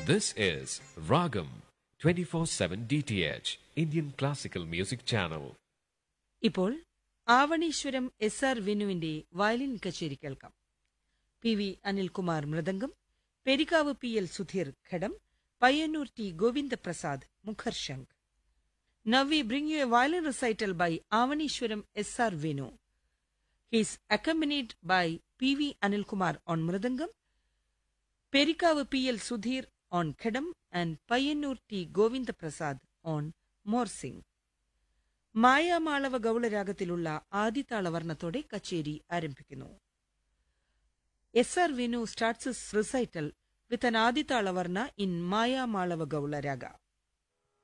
This is Ragam 24/7 DTH Indian Classical Music Channel. ഇപ്പോൾ Avaneeswaram S R വിനുവിന്റെ violin കച്ചേരി കേൾക്കാം P V Anilkumar mridangam Perikkavu P L Sudheer ghatam Payyanur T Govindaprasad മുഖർശങ്ക് Now we bring you a violin recital by Avanishwaram S.R. Venu. He is accompanied by P.V. Anilkumar on Mridangam, Perikavu P.L. Sudhir on Khedam and Payyannur T. Govinda Prasad on Morsing. Mayamalava ഗൗളരാഗത്തിലുള്ള ആദിതാളവർണ്ണത്തോടെ കച്ചേരി ആരംഭിക്കുന്നു S R Vinu starts recital with an Aditalavarna in Mayamalava ഗൗളരാഗ